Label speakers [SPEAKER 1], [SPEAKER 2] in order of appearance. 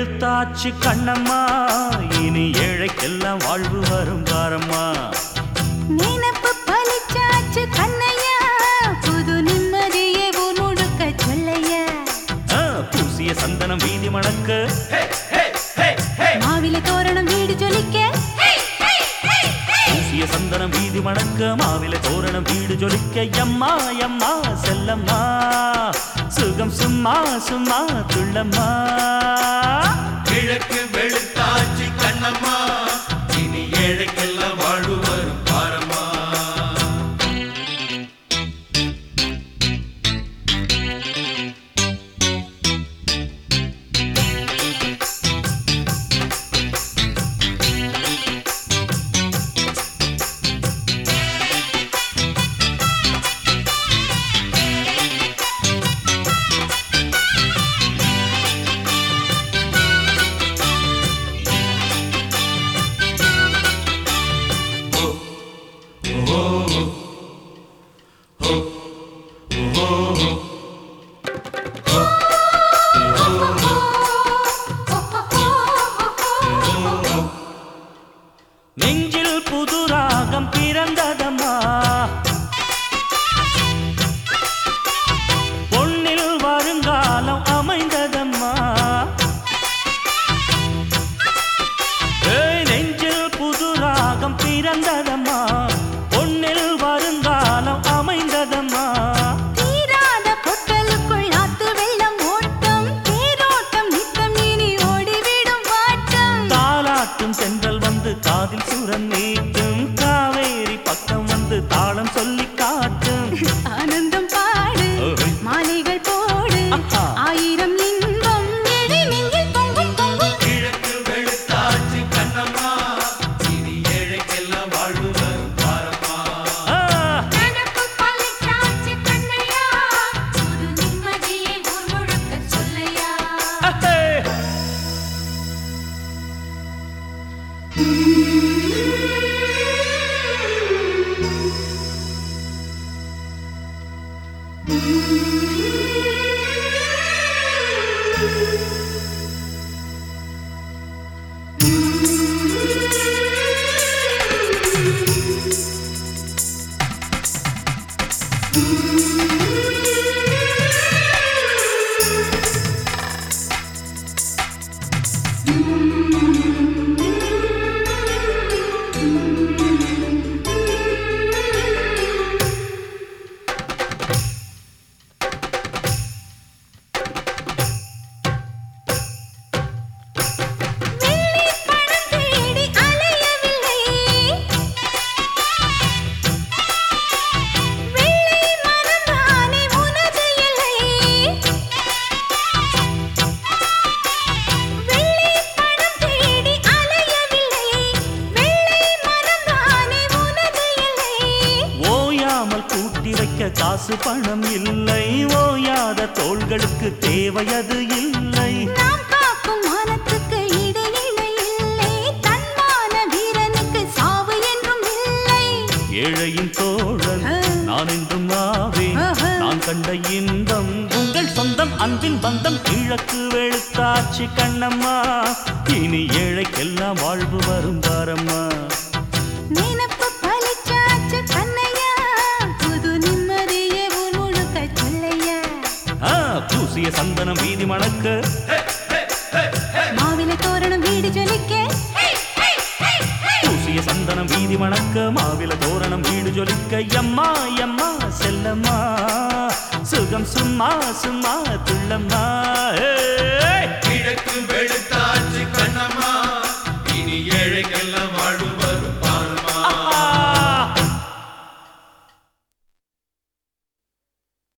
[SPEAKER 1] வெளுத்தாச்சு கண்ணம்மா இனி ஏழைக்கெல்லாம் வாழ்வு வரும் பாரம்மா
[SPEAKER 2] நினப்பு பலிச்சாச்சு கண்ணையா புது நிம்மதியே ஊர் முழுக்க சொல்லையா
[SPEAKER 1] ஆ, பூசிய சந்தனம் வீதி மணக்க
[SPEAKER 2] மாவில தோரணம் வீடு ஜொலிக்க
[SPEAKER 1] பூசிய சந்தனம் வீதி மணக்க மாவில தோரணம் வீடு ஜொலிக்க எம்மா எம்மா செல்லம்மா சுகம் சும்மா சும்மா துள்ளம்மா
[SPEAKER 3] கிழக்கு வெளுத்தாச்சு கண்ணம்மா இனி ஏழைக்கெல்லாம் வாழ்வு வரும் பாரம்மா
[SPEAKER 1] நெஞ்சில் புது ராகம் பிறந்ததம்மா பொன்னில் வருங்காலம் அமைந்ததம்மா ஏய், நெஞ்சில் புது ராகம் பிறந்ததம்மா பொன்னில் வருங்காலம் அமைந்ததம்மா
[SPEAKER 2] தீராத பொட்டலுக்குள் ஆத்து வெள்ளம் ஓட்டம் தேரோட்டம் நித்தம் இனி ஓடிவிடும் வாட்டம்
[SPEAKER 1] தாலாட்டும் சென்றல் வந்து காதில் சுரம் நீட்டும் காவேரி பக்கம் வந்து தாளம் சொல்லி காட்டும்
[SPEAKER 2] ஆனந்தம் பாடு
[SPEAKER 1] ஓய்.
[SPEAKER 2] மாலைகள் போடு
[SPEAKER 1] ஆஹா.
[SPEAKER 2] ஆயிரம் இன்பம் எழி நெஞ்சில் பொங்கும் பொங்கும்
[SPEAKER 3] கிழக்கு வெளுத்தாச்சு கண்ணம்மா இனி ஏழைக்கெல்லாம் வாழ்வு வரும் பாரம்மா
[SPEAKER 1] ஆ,
[SPEAKER 2] நினப்பு பழிச்சாச்சு கண்ணையா புது நிம்மதியை ஊர் முழுக்க சொல்லையா
[SPEAKER 1] அஹே.
[SPEAKER 2] வெள்ளி பணம் தேடி அலையவில்லை வெள்ளை மனம் தானே உனது எல்லை வெள்ளி பணம் தேடி அலையவில்லை வெள்ளை மனம் தானே உனது எல்லை
[SPEAKER 1] ஓயாமல் கூட்டி வைக்க காசு பணம் இல்லை ஓயாத தோள்களுக்கு தேவையது இல்லை
[SPEAKER 2] நாம் காக்கும் மானத்துக்கு ஈடு இணை இல்லை தன்மான வீரனுக்கு சாவு என்றும் இல்லை
[SPEAKER 1] ஏழையின் தோழன்
[SPEAKER 2] ஆ.
[SPEAKER 1] நான் என்றும் ஆவேன்
[SPEAKER 2] ஆஹா.
[SPEAKER 1] நான் கண்ட இன்பம் உங்கள் சொந்தம் அன்பின் பந்தம் கிழக்கு வெளுத்தாச்சு கண்ணம்மா இனி ஏழைக்கெல்லாம் வாழ்வு வரும் பாரம்மா
[SPEAKER 2] நினப்பு பலிச்சாச்சு கண்ணையா புது நிம்மதியே ஊர் முழுக்க சொல்லையா
[SPEAKER 1] ஆ, பூசிய சந்தனம் வீதி மணக்க
[SPEAKER 2] மாவிலை தோரணம் வீடு ஜொலிக்க
[SPEAKER 1] பூசிய சந்தனம் வீதி மணக்க மாவில தோரணம் வீடு ஜொலிக்க எம்மா எம்மா செல்லம்மா சுகம் சும்மா சும்மா துள்ளம்மா ஏய்.
[SPEAKER 3] கிழக்கு வெளுத்தாச்சு